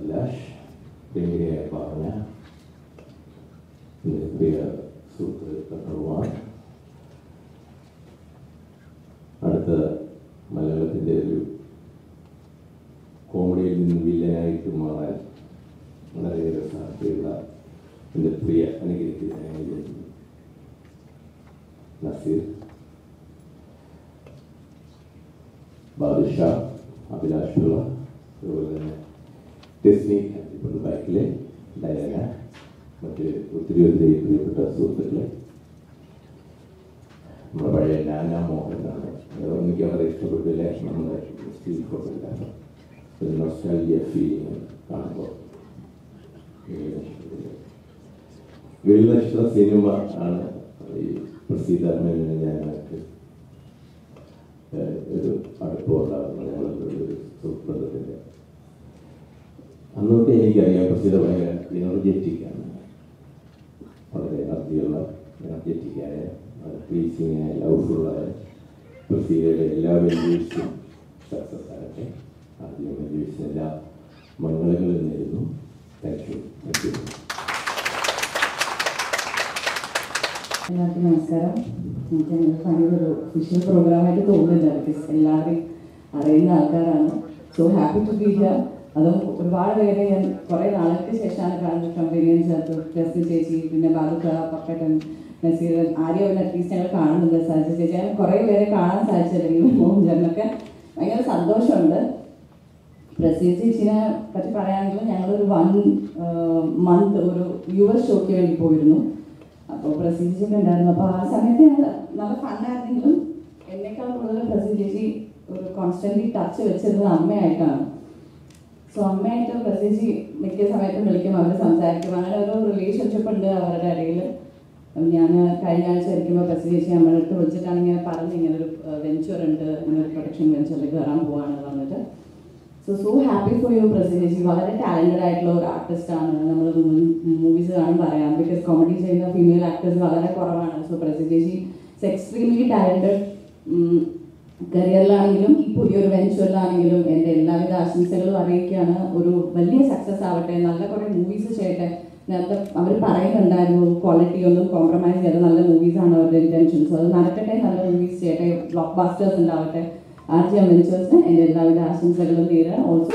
അഭിലാഷ് പ്രിയ ഭാവന പിന്നെ പ്രിയ സുഹൃത്ത് കട്ടറുവാൻ അടുത്ത മലയാളത്തിൻ്റെ ഒരു കോമഡിയിൽ നിന്ന് വില്ലനായിട്ട് മാറാൻ വളരെയേറെ സാധ്യതയുള്ള എൻ്റെ പ്രിയ അനുഗ്രഹിക്കുന്ന നസീർ ബാദുഷാ അഭിലാഷ് പിള്ള അതുപോലെ തന്നെ ടെസ്നി ഇപ്പോൾ ബാക്കിലെ ഡയന മറ്റ് ഒത്തിരി ഒത്തിരി പ്രിയപ്പെട്ട സുഹൃത്തുക്കളെ നമ്മുടെ പഴയ നാനാ മോഹനാണ് എനിക്ക് വളരെ ഇഷ്ടപ്പെട്ടില്ല നമ്മുടെ സ്റ്റീൽ ഫോട്ടോഗ്രാഫർ ഒരു നൊസ്റ്റാലിയ ഫീലിംഗ് കാണുമ്പോൾ വെള്ളിനക്ഷത്ര സിനിമ ആണ് ഈ പ്രസീതാത്മനെ ഞാനൊക്കെ ഒരു അടുപ്പമുണ്ടാകുന്നത് ഞങ്ങളുടെ ഒരു സുഹൃത്തുബന്ധത്തിൻ്റെ അന്നൊക്കെ എനിക്കറിയാം പ്രസീത ഭയങ്കര എനർജറ്റിക് ആണ് വളരെ എനർജിയുള്ള എനർജറ്റിക്കായ പ്ലീസിങ്ങായ ലവ്ഫുള്ളായ പ്രസീതയുടെ എല്ലാ വെല്ലുവിളിച്ചും സക്സസ് ആകട്ടെ ആദ്യം വെല്ലുവിളിച്ച എല്ലാ മംഗളങ്ങളും നേരുന്നു താങ്ക് യു താങ്ക് യു എല്ലാവർക്കും നമസ്കാരം എനിക്ക് അങ്ങനെ ഭയങ്കര ഒരു വിഷ്വൽ പ്രോഗ്രാമായിട്ട് തോന്നുന്നില്ല ബിക്കോസ് എല്ലാവരെയും അറിയുന്ന ആൾക്കാരാണ് so happy to be here അതും ഒരുപാട് പേരെ ഞാൻ കുറേ നാൾക്ക് ശേഷമാണ് കാണുന്നത് കമ്പനിയൻ ചേർത്ത് ജസ്റ്റിൻ ചേച്ചി പിന്നെ ബാലുക്ക പക്കട്ടൻ നസീർ ആരെയും അവൻ അറ്റ്ലീസ്റ്റ് ഞങ്ങൾ കാണുന്നുണ്ട് സജ ചേച്ചി അങ്ങനെ കുറേ പേരെ കാണാൻ സാധിച്ചില്ലെങ്കിൽ മോഹൻ ചേട്ടനൊക്കെ ഭയങ്കര സന്തോഷമുണ്ട് പ്രസീദ് ചേച്ചിനെ പറ്റി പറയുകയാണെങ്കിൽ ഞങ്ങളൊരു വൺ മന്ത് ഒരു യു എസ് ഷോയ്ക്ക് വേണ്ടി പോയിരുന്നു അപ്പോൾ പ്രസീദ് ചേച്ചി ഉണ്ടായിരുന്നു അപ്പോൾ ആ സമയത്ത് ഞങ്ങൾ നല്ല ഫണ്ണായിരുന്നെങ്കിലും എന്നേക്കാൾ കൂടുതൽ പ്രസീദ് ചേച്ചി ഒരു കോൺസ്റ്റന്റ്ലി ടച്ച് വെച്ചിരുന്നത് അമ്മയായിട്ടാണ് സോ അമ്മയായിട്ട് പ്രസീദ് ചേച്ചി മിക്ക സമയത്തും വിളിക്കും അവർ സംസാരിക്കും അങ്ങനെ ഒരു റിലേഷൻഷിപ്പ് ഉണ്ട് അവരുടെ ഇടയിൽ ഞാൻ കഴിഞ്ഞ ആഴ്ച ഇരിക്കുമ്പോൾ പ്രസീദ് ചേച്ചി അമ്മയുടെ അടുത്ത് വിളിച്ചിട്ടാണ് ഇങ്ങനെ പറഞ്ഞ് ഇങ്ങനെ ഒരു വെഞ്ചർ ഉണ്ട് ഇങ്ങനെ ഒരു പ്രൊഡക്ഷൻ വെഞ്ചറിൽ കയറാൻ പോവാണ് പറഞ്ഞിട്ട് so so happy for you പ്രസൻറ്റേജ് വളരെ ടാലൻറ്റഡ് ആയിട്ടുള്ള ഒരു ആർട്ടിസ്റ്റ് ആണ് നമ്മൾ മൂവീസ് കാണും പറയാം ബിക്കോസ് കോമഡി ചെയ്യുന്ന ഫീമെയിൽ ആക്ടേഴ്സ് വളരെ കുറവാണ് സോ പ്രസൻറ്റേജ് എക്സ്ട്രീംലി ടാലൻറ്റഡ് കരിയറിലാണെങ്കിലും ഈ പുതിയൊരു വെഞ്ചറിലാണെങ്കിലും എൻ്റെ എല്ലാവിധ ആശംസകളും അറിയിക്കുകയാണ് ഒരു വലിയ സക്സസ് ആവട്ടെ നല്ല കുറേ മൂവീസ് ചെയ്യട്ടെ നേരത്തെ അവർ പറയുന്നുണ്ടായിരുന്നു ക്വാളിറ്റി ഒന്നും കോംപ്രമൈസ് ചെയ്യാതെ നല്ല മൂവീസാണ് അവരുടെ ഇൻറ്റൻഷൻസ് അത് നടക്കട്ടെ നല്ല മൂവീസ് ചെയ്യട്ടെ ബ്ലോക്ക് ബാസ്റ്റേഴ്സ് ഉണ്ടാവട്ടെ ആർ ജി എം വെഞ്ചേഴ്സിന് എൻ്റെ എല്ലാവിധ ആശംസകളും തീരാൻ ഓൾസോ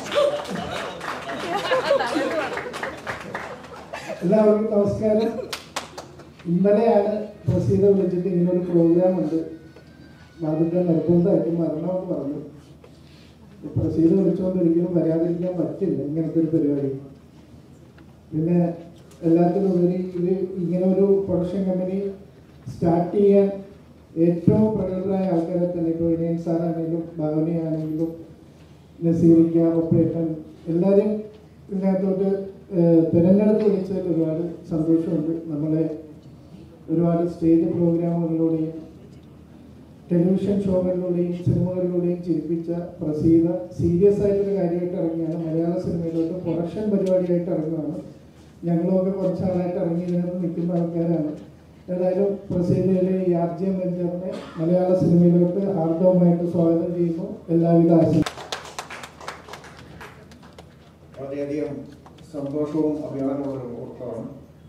എല്ലാവർക്കും നമസ്കാരം ഇന്നലെയാണ് പ്രസീത വിളിച്ചിട്ട് ഇങ്ങനെ ഒരു പ്രോഗ്രാം ഉണ്ട് മാതൃക നിർബന്ധമായിട്ടും വരണമെന്ന് പറഞ്ഞു പ്രസീത വിളിച്ചുകൊണ്ട് ഒരിക്കലും വരാതിരിക്കാൻ പറ്റില്ല ഇങ്ങനത്തെ ഒരു പരിപാടി പിന്നെ എല്ലാത്തിനും ഉപരി ഇത് ഇങ്ങനെ ഒരു പ്രൊഡക്ഷൻ കമ്പനി സ്റ്റാർട്ട് ചെയ്യാൻ ഏറ്റവും പ്രഗത്ഭരായ ആൾക്കാരെ തന്നെ ഇപ്പോൾ വിനയൻ സാറാണെങ്കിലും ഭാവനയാണെങ്കിലും നസീറിക്ക ഒപ്പേട്ടൻ എല്ലാവരും ഇതിനകത്തോട്ട് ഏഹ്, തിരഞ്ഞെടുത്ത് വിളിച്ചതിൽ ഒരുപാട് സന്തോഷമുണ്ട് നമ്മളെ ഒരുപാട് സ്റ്റേജ് പ്രോഗ്രാമുകളിലൂടെയും ടെലിവിഷൻ ഷോകളിലൂടെയും സിനിമകളിലൂടെയും ചിരിപ്പിച്ച പ്രസീത സീരിയസ് ആയിട്ടൊരു കാര്യമായിട്ട് ഇറങ്ങിയാണ് മലയാള സിനിമയിലോട്ട് പ്രൊഡക്ഷൻ പരിപാടിയായിട്ട് ഇറങ്ങുകയാണ് ഞങ്ങളൊക്കെ കുറച്ച് ആളായിട്ട് ഇറങ്ങി ഇതിനകത്ത് നിൽക്കുന്ന ആൾക്കാരാണ് ഏതായാലും പ്രസീതയുടെ ഈ ആർ ജി എം വെഞ്ചറിനെ മലയാള സിനിമയിലോട്ട് ഹാർദവമായിട്ട് സ്വാഗതം ചെയ്യുന്നു എല്ലാവിധ ആശംസ വളരെയധികം സന്തോഷവും അഭിമാനമുള്ള ഒരു മുഹൂർത്തമാണ്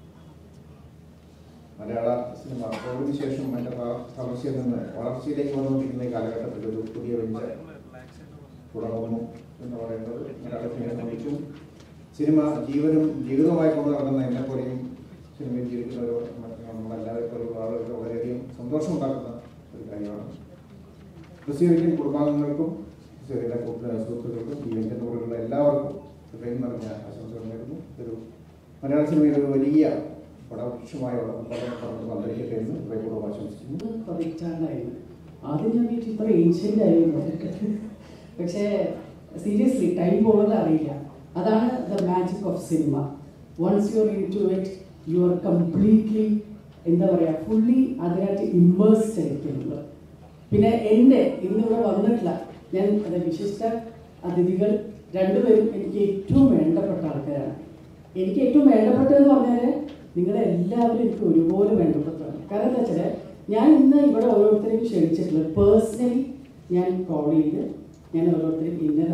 മലയാള സിനിമ കോവിഡിന് ശേഷം അതിൻ്റെ തളർച്ചയിൽ നിന്ന് വളർച്ചയിലേക്ക് വന്നുകൊണ്ടിരിക്കുന്ന ഈ കാലഘട്ടത്തിൽ ഒരു പുതിയ വെഞ്ചർ തുടങ്ങുന്നു എന്ന് പറയുന്നത് മലയാള സിനിമയെ സംബന്ധിച്ചും സിനിമ ജീവനും ജീവിതവുമായി കൊണ്ടു നടക്കുന്ന എന്നെ പോലെയും സിനിമയിൽ ജീവിക്കുന്ന ഒരു നമ്മളെല്ലാവരെ പോലെയുള്ള ആളുകൾക്ക് വളരെയധികം സന്തോഷമുണ്ടാക്കുന്ന ഒരു കാര്യമാണ് ക്രിസ്ത്യൻ കുടുംബാംഗങ്ങൾക്കും ചെറിയ സുഹൃത്തുക്കൾക്കും ഈ വെഞ്ചറിനോടുള്ള എല്ലാവർക്കും ഹൃദയം നിറഞ്ഞ ആശംസകൾ നേരുന്നു ഒരു മലയാള സിനിമയിൽ ഒരു വലിയ പടവൃക്ഷമായ പടം വന്നിരിക്കട്ടെ എന്ന് ഹൃദയപൂർവ്വം ആശംസിക്കുന്നു പ്രൊജക്റ്റാണായിരുന്നു ആദ്യം ഞാൻ വീട്ടിൽ ഇത്ര ഏൻഷ്യൻ്റ് ആയിരുന്നു പക്ഷേ സീരിയസ്ലി ടൈം പോകുന്നത് അറിയില്ല അതാണ് the magic of cinema once you are into it you are completely എന്താ പറയുക ഫുള്ളി അതിനകത്ത് ഇമ്മേഴ്സ്ഡ് ആയിരിക്കുന്നത് പിന്നെ എൻ്റെ ഇന്നിവിടെ വന്നിട്ടില്ല ഞാൻ അത് വിശിഷ്ട അതിഥികൾ രണ്ടുപേരും എനിക്ക് ഏറ്റവും വേണ്ടപ്പെട്ട ആൾക്കാരാണ് എനിക്ക് ഏറ്റവും വേണ്ടപ്പെട്ടതെന്ന് പറഞ്ഞാൽ നിങ്ങളെ എല്ലാവരും എനിക്ക് ഒരുപോലെ വേണ്ടപ്പെട്ടതാണ് കാരണം എന്താ വെച്ചാൽ ഞാൻ ഇന്ന് ഇവിടെ ഓരോരുത്തരെയും ക്ഷണിച്ചിട്ടുള്ളത് പേഴ്സണലി ഞാൻ കോൾ ചെയ്ത് ഞാൻ ഓരോരുത്തരും ഇന്നതാണ്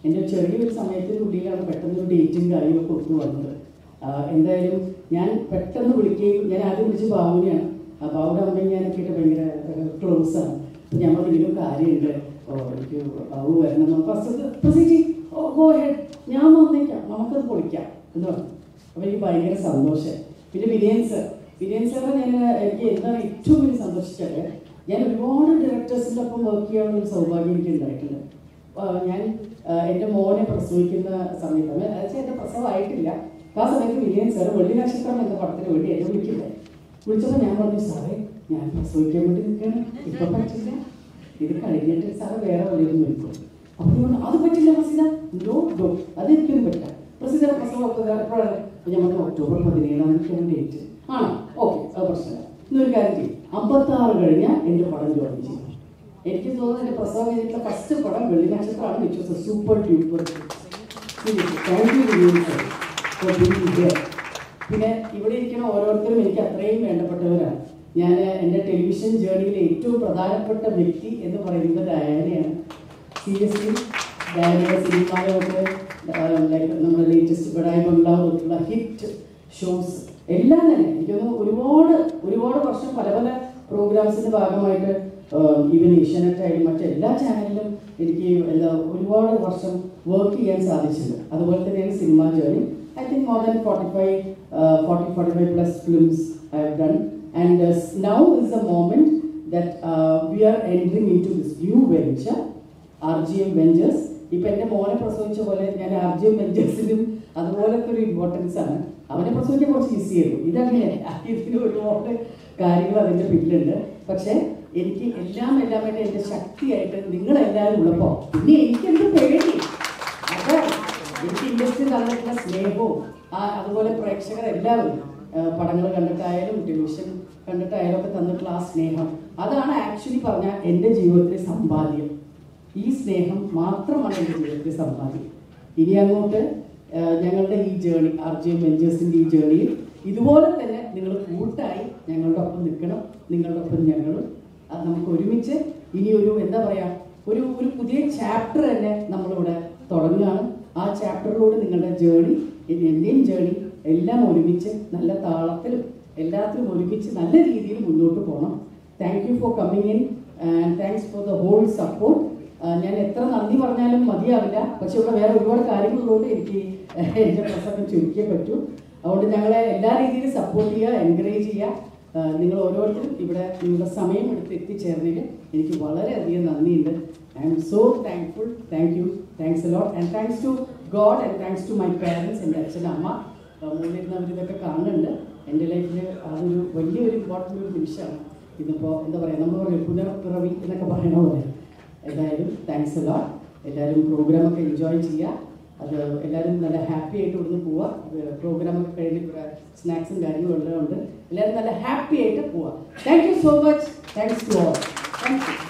എൻ്റെ ചെറിയൊരു സമയത്തിനുള്ളിലാണ് പെട്ടെന്ന് ഒരു ഡേറ്റും കാര്യമൊക്കെ ഒത്തു വന്നത് ആ, എന്തായാലും ഞാൻ പെട്ടെന്ന് വിളിക്കുകയും ഞാൻ ആദ്യം വിളിച്ച് ബാബുവിനെയാണ് ആ ബാബുടെ അമ്മയും ഞാനൊക്കെ ആയിട്ട് ഭയങ്കര ക്ലോസ് ആണ് അപ്പം ഞാൻ പറഞ്ഞൊരു കാര്യമുണ്ട് ഓ എനിക്ക് ബാബു വരണം ഫസ്റ്റ് പ്രസീജി ഓ ഗോ ഹെഡ് ഞാൻ വന്നേക്കാം നമുക്കത് പൊളിക്കാം എന്ന് പറഞ്ഞു അപ്പോൾ എനിക്ക് ഭയങ്കര സന്തോഷം പിന്നെ വിനയൻ സർ വിനയൻ സാറെ ഞാൻ എനിക്ക് എന്താണ് ഏറ്റവും വലിയ സന്തോഷിച്ചത് ഞാൻ ഒരുപാട് ഡയറക്ടേഴ്സിൻ്റെ ഒപ്പം വർക്ക് ചെയ്യാനുള്ള ഒരു സൗഭാഗ്യം എനിക്ക് ഉണ്ടായിട്ടുണ്ട് ആ, ഞാൻ ആ, എൻ്റെ മോനെ പ്രസവിക്കുന്ന സമയത്താണ് അതായത് എൻ്റെ പ്രസവമായിട്ടില്ല ആ സമയത്ത് വിനയൻ സാർ വെള്ളി നക്ഷത്രം എന്ന പടത്തിന് വേണ്ടി എന്നെ വിളിക്കുന്നത് വിളിച്ചപ്പോൾ ഞാൻ പറഞ്ഞു സാറേ ഞാൻ പ്രസവിക്കാൻ വേണ്ടി നിൽക്കുകയാണ് ഇപ്പം പറ്റില്ല ഇത് കഴിഞ്ഞിട്ട് സാറ് വേറെ വഴിയൊന്നും നിൽക്കും അപ്പോൾ ഞാൻ പറഞ്ഞു, അത് പറ്റില്ല പ്രസിദ്ധ നോ നോ അതെനിക്കൊന്നും പറ്റില്ല പ്രസിദ്ധ പ്രസവം എപ്പോഴാണ് അപ്പോൾ ഞാൻ പറഞ്ഞു ഒക്ടോബർ പതിനേഴാം തീയതിയാണ് ഡേറ്റ് ആണോ ഓക്കെ അത് പ്രശ്നമില്ല ഇന്നൊരു കാര്യം ചെയ്യും അമ്പത്താറ് കഴിഞ്ഞാൽ എൻ്റെ പടം ജോയിൻ ചെയ്യും എനിക്ക് തോന്നുന്നു എൻ്റെ പ്രസവം കഴിഞ്ഞിട്ടുള്ള ഫസ്റ്റ് പടം വെള്ളി നക്ഷത്രമാണ് which was a super duper thank you for being here പിന്നെ ഇവിടെ ഇരിക്കുന്ന ഓരോരുത്തരും എനിക്ക് അത്രയും വേണ്ടപ്പെട്ടവരാണ് ഞാൻ എൻ്റെ ടെലിവിഷൻ ജേർണിയിലെ ഏറ്റവും പ്രധാനപ്പെട്ട വ്യക്തി എന്ന് പറയുന്നത് ഡയാനയാണ് സീരിയസ്ലി ഡയാനയുടെ സിനിമകളൊക്കെ ലൈക്ക് നമ്മുടെ ലേറ്റസ്റ്റ് ബഡായി ബംഗ്ലാവ് പോലുള്ള ഹിറ്റ് ഷോസ് എല്ലാം തന്നെ എനിക്കൊന്ന് ഒരുപാട് ഒരുപാട് വർഷം പല പല പ്രോഗ്രാംസിൻ്റെ ഭാഗമായിട്ട് ഈവൻ ഏഷ്യാനെറ്റ് ആയാലും മറ്റെല്ലാ ചാനലിലും എനിക്ക് എന്താ ഒരുപാട് വർഷം വർക്ക് ചെയ്യാൻ സാധിച്ചിട്ടുണ്ട് അതുപോലെ തന്നെയാണ് cinema journey I think more than 45, uh, 40, 45 plus films I have done. And uh, s- now is the moment that uh, we are entering into this new venture, RGM Ventures. ഇപ്പം എൻ്റെ മോനെ പ്രസവിച്ച പോലെ ഞാൻ ആർ ജി എം വെഞ്ചേഴ്സിലും അതുപോലത്തെ ഒരു importance ആണ് അവനെ പ്രസവിക്കാൻ കുറച്ച് ഈസി ആയിരുന്നു ഇതങ്ങനെയല്ല ഇതിന് ഒരുപാട് കാര്യങ്ങൾ അതിൻ്റെ പിന്നിലുണ്ട് പക്ഷേ എനിക്ക് എല്ലാം എല്ലാമായിട്ട് എൻ്റെ ശക്തിയായിട്ട് നിങ്ങളെല്ലാവരും ഉള്ളപ്പോൾ പിന്നെ എനിക്കെന്ത് പേടി അതാണ് എനിക്ക് ഇൻഡസ്ട്രി തന്നിട്ടുള്ള സ്നേഹവും ആ അതുപോലെ പ്രേക്ഷകർ എല്ലാവരും പടങ്ങൾ കണ്ടിട്ടായാലും ടെലിവിഷൻ കണ്ടിട്ടായാലും ഒക്കെ തന്നിട്ടുള്ള ആ സ്നേഹം അതാണ് ആക്ച്വലി പറഞ്ഞ എൻ്റെ ജീവിതത്തിലെ സമ്പാദ്യം ഈ സ്നേഹം മാത്രമാണ് എൻ്റെ ജീവിതത്തിലെ സമ്പാദ്യം ഇനി അങ്ങോട്ട് ആ, ഞങ്ങളുടെ ഈ ജേണി ആർ ജി എം വെഞ്ചേഴ്സിൻ്റെ ഈ ജേണിയിൽ ഇതുപോലെ തന്നെ നിങ്ങൾ കൂട്ടായി ഞങ്ങളുടെ ഒപ്പം നിൽക്കണം നിങ്ങളുടെ ഒപ്പം ഞങ്ങളും അത് നമുക്ക് ഒരുമിച്ച് ഇനി ഒരു എന്താ പറയാ ഒരു ഒരു പുതിയ ചാപ്റ്റർ തന്നെ നമ്മളിവിടെ തുടങ്ങുകയാണ് ആ ചാപ്റ്ററിലൂടെ നിങ്ങളുടെ ജേണി എൻ്റെയും ജേണി എല്ലാം ഒരുമിച്ച് നല്ല താളത്തിലും എല്ലാത്തിലും ഒരുമിച്ച് നല്ല രീതിയിൽ മുന്നോട്ട് പോകണം thank you for coming in and thanks for the whole support ഞാൻ എത്ര നന്ദി പറഞ്ഞാലും മതിയാവില്ല പക്ഷെ ഇവിടെ വേറെ ഒരുപാട് കാര്യങ്ങളുള്ളതുകൊണ്ട് എനിക്ക് എൻ്റെ പ്രസംഗം ചുരുക്കിയേ പറ്റൂ അതുകൊണ്ട് ഞങ്ങളെ എല്ലാ രീതിയിലും സപ്പോർട്ട് ചെയ്യുക എൻകറേജ് ചെയ്യുക ആഹ് നിങ്ങൾ ഓരോരുത്തരും ഇവിടെ നിങ്ങളുടെ സമയം എടുത്ത് എത്തിച്ചേർന്നതിൽ എനിക്ക് വളരെയധികം നന്ദിയുണ്ട് I'm so thankful thank you thanks lot and thanks to God and thanks to my parents എൻ്റെ അച്ഛൻ അമ്മ മുന്നിരുന്ന് അവരിതൊക്കെ കാണുന്നുണ്ട് എൻ്റെ ലൈഫിൽ അതൊരു വലിയൊരു ഇമ്പോർട്ടൻ്റ് ഒരു നിമിഷമാണ് ഇതിപ്പോൾ എന്താ പറയുക നമ്മൾ പറയും പുനർപ്പിറവി എന്നൊക്കെ പറയണ പോലെ എന്തായാലും താങ്ക്സ് ലോട്ട് എല്ലാവരും പ്രോഗ്രാമൊക്കെ എൻജോയ് ചെയ്യുക അത് എല്ലാവരും നല്ല ഹാപ്പി ആയിട്ട് ഇവിടുന്ന് പോവുക പ്രോഗ്രാമൊക്കെ കഴിഞ്ഞ് സ്നാക്സും കാര്യങ്ങളും എല്ലാം ഉണ്ട് എല്ലാവരും നല്ല ഹാപ്പി ആയിട്ട് പോവുക thank you so much thanks to all thank you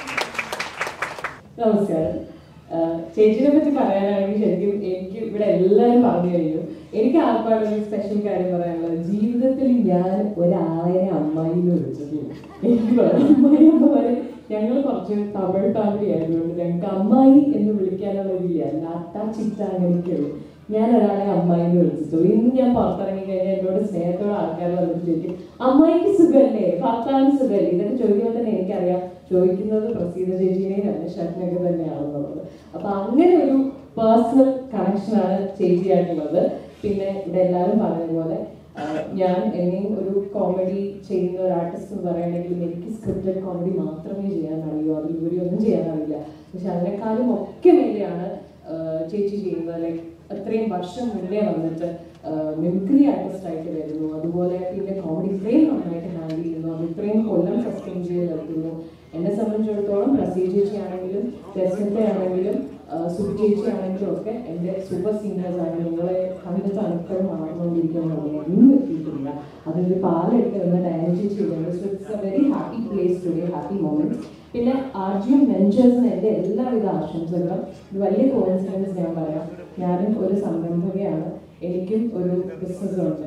നമസ്കാരം ആഹ് ചേച്ചിനെ പറ്റി പറയാനാണെങ്കിൽ ശരിക്കും എനിക്ക് ഇവിടെ എല്ലാവരും പറഞ്ഞു കഴിഞ്ഞു എനിക്ക് ആർക്കാണ് ഒരു സ്പെഷ്യൽ കാര്യം പറയാനുള്ളത് ജീവിതത്തിൽ ഞാൻ ഒരാളെ അമ്മായി വിളിച്ചിട്ടില്ല എനിക്ക് പറയാം അമ്മായി അമ്മമാരെ ഞങ്ങൾ കുറച്ച് തമിഴ് ഫാമിലി ആയതുകൊണ്ട് ഞങ്ങൾക്ക് അമ്മായി എന്ന് വിളിക്കാനുള്ള ഇതില്ല നാട്ട ചിത്ത അങ്ങനെയൊക്കെ ഉള്ളൂ ഞാൻ ഒരാളെ അമ്മായി എന്ന് വിളിച്ചിട്ടുള്ളൂ ഇന്ന് ഞാൻ പുറത്തിറങ്ങി കഴിഞ്ഞാൽ എന്നോട് സ്നേഹത്തോടെ ആൾക്കാർ വന്നിട്ട് ചോദിക്കും അമ്മായിക്ക് സുഖമല്ലേ ഭർത്താവിന് സുഖമല്ലേ ഇതൊക്കെ ചോദിക്കുമ്പോൾ തന്നെ എനിക്കറിയാം ചോദിക്കുന്നത് പ്രസീത ചേച്ചിനെയും രമേശാട്ടിനെയൊക്കെ തന്നെയാണെന്നുള്ളത് അപ്പൊ അങ്ങനെ ഒരു പേഴ്സണൽ കണക്ഷനാണ് ചേച്ചിയായിട്ടുള്ളത് പിന്നെ ഇവിടെ എല്ലാവരും പറഞ്ഞ പോലെ ആ, ഞാൻ എന്നെയും ഒരു കോമഡി ചെയ്യുന്ന ഒരു ആർട്ടിസ്റ്റ് എന്ന് പറയുകയാണെങ്കിൽ എനിക്ക് സ്ക്രിപ്റ്റഡ് കോമഡി മാത്രമേ ചെയ്യാൻ അറിയൂ അതിലുപരി ഒന്നും ചെയ്യാൻ അറിയില്ല പക്ഷെ അതിനേക്കാളും ഒക്കെ മേലെയാണ് ആ, ചേച്ചി ചെയ്യുന്നത് ലൈക്ക് അത്രയും വർഷം മുന്നേ വന്നിട്ട് മിമിക്രി ആർട്ടിസ്റ്റ് ആയിട്ട് വരുന്നു അതുപോലെ പിന്നെ കോമഡി ഇത്രയും നന്നായിട്ട് ഹാൻഡിൽ ചെയ്യുന്നു അത് ഇത്രയും കൊല്ലം സസ്റ്റെയിൻ ചെയ്ത് നിർത്തുന്നു എന്നെ സംബന്ധിച്ചിടത്തോളം പ്രസീ ചേച്ചി ആണെങ്കിലും രസ്മിത ആണെങ്കിലും സുബി ചേച്ചി ആണെങ്കിലും ഒക്കെ എൻ്റെ സൂപ്പർ സീനിയേഴ്സ് ആണ് നിങ്ങളെ കണ്ടിട്ട് അനുഭവം മാറുന്നുകൊണ്ടിരിക്കുന്നുണ്ട് ഒന്നും എത്തിയിട്ടില്ല അതിൽ പാലെടുത്ത് വന്ന ഡയന ചേച്ചി ഉണ്ട് so it's a very happy place today happy moment പിന്നെ ആർ ജി എം വെഞ്ചേഴ്സിന് എൻ്റെ എല്ലാവിധ ആശംസകളും ഇത് വലിയ കോയിൻസിഡൻസ് ഞാൻ പറയാം ഞാനും ഒരു സംരംഭകയാണ് എനിക്കും ഒരു ബിസിനസ് ഉണ്ട്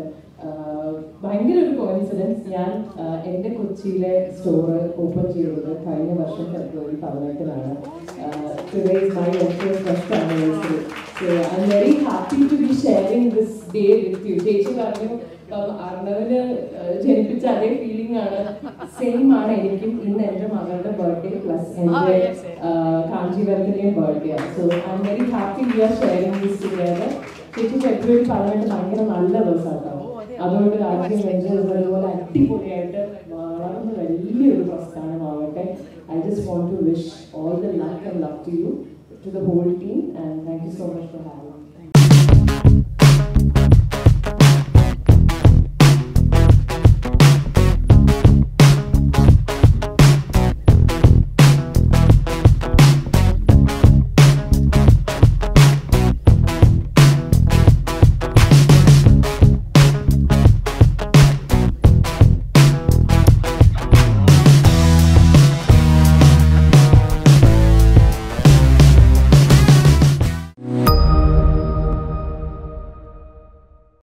ആഹ് ഭയങ്കര ഒരു കോയിൻസിഡൻസ് ഞാൻ ആഹ് എൻ്റെ കൊച്ചിയിലെ സ്റ്റോർ ഓപ്പൺ ചെയ്തത് കഴിഞ്ഞ വർഷം ഫെബ്രുവരി പതിനെട്ടിനാണ് today is my office first anniversary so I'm very happy to be sharing this day with you ചേച്ചി പറഞ്ഞു ഉം, അർണവിന് ആഹ് ജനിപ്പിച്ച അതേ ഫീലിംഗ് ആണ് സെയിം ആണ് എനിക്കും ഇന്ന് എൻ്റെ മകളുടെ ബർത്ത്ഡേ പ്ലസ് എൻ്റെ കാഞ്ചീവരത്തിൻ്റെയും ബർത്ത്ഡേ ആണ് so I'm very happy we are sharing this together ചേച്ചി ഫെബ്രുവരി പതിനെട്ട് ഭയങ്കര നല്ല ദിവസമാണ് അതുകൊണ്ട് ആദ്യം വെഞ്ചതുപോലെ അടിപൊളിയായിട്ട് വളർന്ന് വലിയൊരു പ്രസ്ഥാനമാവട്ടെ I just want to wish all the luck and love to you to the whole team and thank you so much for having